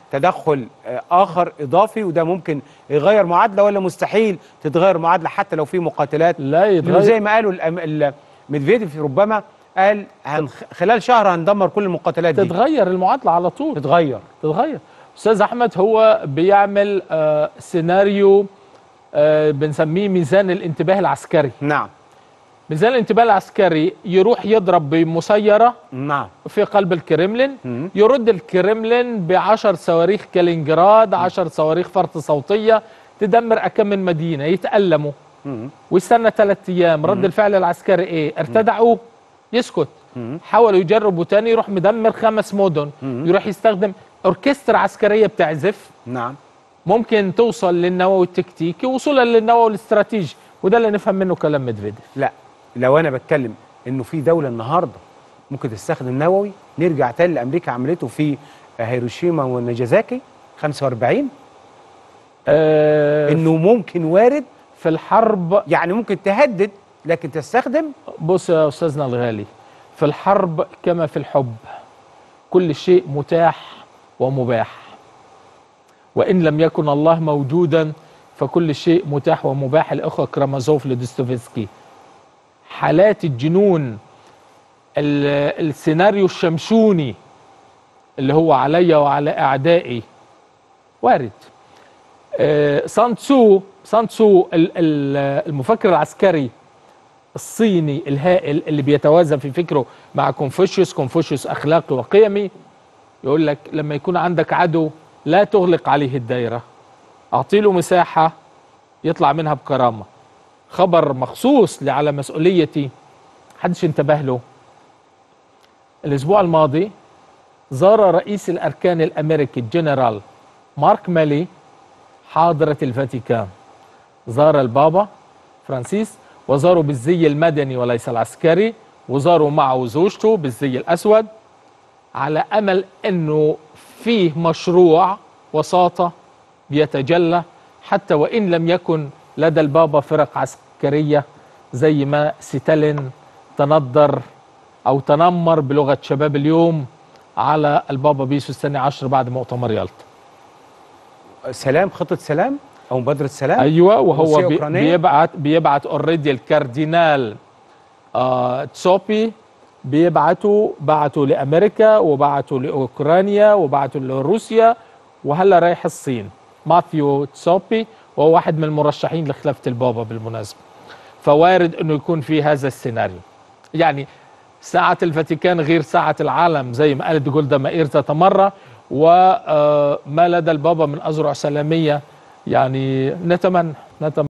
تدخل آه، اخر اضافي وده ممكن يغير معادله ولا مستحيل تتغير معادله حتى لو في مقاتلات لا لأنه يتغير زي ما قالوا الأم- ال- ميدفيديف ربما قال هن خلال شهر هندمر كل المقاتلات دي تتغير المعادله على طول تتغير تتغير استاذ احمد هو بيعمل آه سيناريو آه بنسميه ميزان الانتباه العسكري نعم ميزان الانتباه العسكري يروح يضرب بمسيره نعم في قلب الكرملين مم. يرد الكرملين بعشر صواريخ كالينجراد عشر صواريخ فرط صوتية تدمر أكم من مدينة يتألموا مم. ويستنى ثلاثة أيام رد الفعل العسكري إيه ارتدعوا يسكت مم. حاولوا يجربوا تاني يروح مدمر خمس مدن مم. يروح يستخدم أوركسترا عسكرية بتعزف نعم ممكن توصل للنووي التكتيكي وصولا للنووي الاستراتيجي وده اللي نفهم منه كلام ميدفيديف لا لو انا بتكلم انه في دوله النهارده ممكن تستخدم نووي نرجع تاني لامريكا عملته في هيروشيما وناجازاكي 45 آه انه ممكن وارد في الحرب يعني ممكن تهدد لكن تستخدم بص يا استاذنا الغالي في الحرب كما في الحب كل شيء متاح ومباح وان لم يكن الله موجودا فكل شيء متاح ومباح الاخوه كرامازوف لدوستويفسكي حالات الجنون ال- السيناريو الشمشوني اللي هو علي وعلى اعدائي وارد آه، سان تسو سان تسو ال- ال- المفكر العسكري الصيني الهائل اللي بيتوازن في فكره مع كونفوشيوس كونفوشيوس اخلاقي وقيمي يقول لك لما يكون عندك عدو لا تغلق عليه الدايره اعطي له مساحه يطلع منها بكرامه خبر مخصوص لي على مسؤوليتي حدش انتبه له الاسبوع الماضي زار رئيس الاركان الامريكي الجنرال مارك مالي حاضره الفاتيكان زار البابا فرانسيس وزاروا بالزي المدني وليس العسكري وزاروا معه زوجته بالزي الأسود على أمل أنه فيه مشروع وساطة بيتجلى حتى وإن لم يكن لدى البابا فرق عسكرية زي ما ستالين تندر أو تنمر بلغة شباب اليوم على البابا بيسو الثاني عشر بعد مؤتمر يالطا سلام خطه سلام او مبادره سلام ايوه وهو روسيا بي أوكرانية؟ بيبعت بيبعت اوريدي الكاردينال آه تسوبي بيبعتوا بعتوا لامريكا وبعتوا لاوكرانيا وبعتوا لروسيا وهلا رايح الصين ماثيو تسوبي وهو واحد من المرشحين لخلافه البابا بالمناسبه فوارد انه يكون في هذا السيناريو يعني ساعة الفاتيكان غير ساعة العالم زي ما قالت جولدا مائير ذات مرة وما لدى البابا من أزرع سلامية يعني نتمنى نتمنى